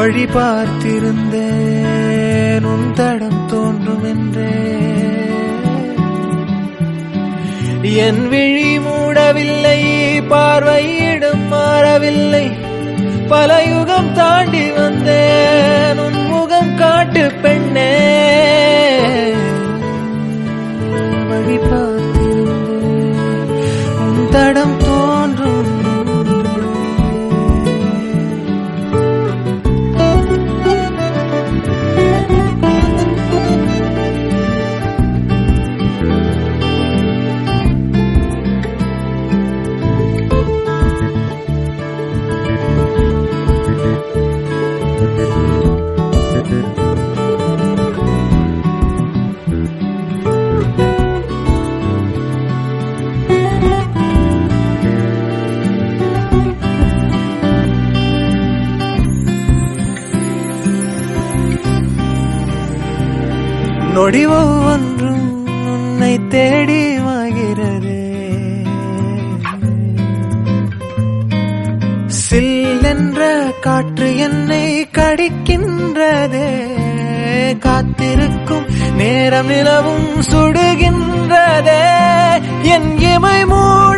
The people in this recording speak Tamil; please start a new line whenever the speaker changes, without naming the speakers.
வழி பார்த்திருந்தேன் உன் தடம் தோன்றும் என்றே என் விழி மூடவில்லை பார்வையிடும் மாறவில்லை பல யுகம் தாண்டி வந்தேன் உன் முகம் காட்டு பெண்ணே வழி பார்த்திருந்தேன் உன் தடம் தோன்றும் நொடி ஒவ்வொன்றும் உன்னை தேடி வாகிறதே சில்லென்ற காற்று என்னை கடிக்கின்றதே காத்திருக்கும் நேரம் நிலவும் சுடுகின்றதே என் இமை மூட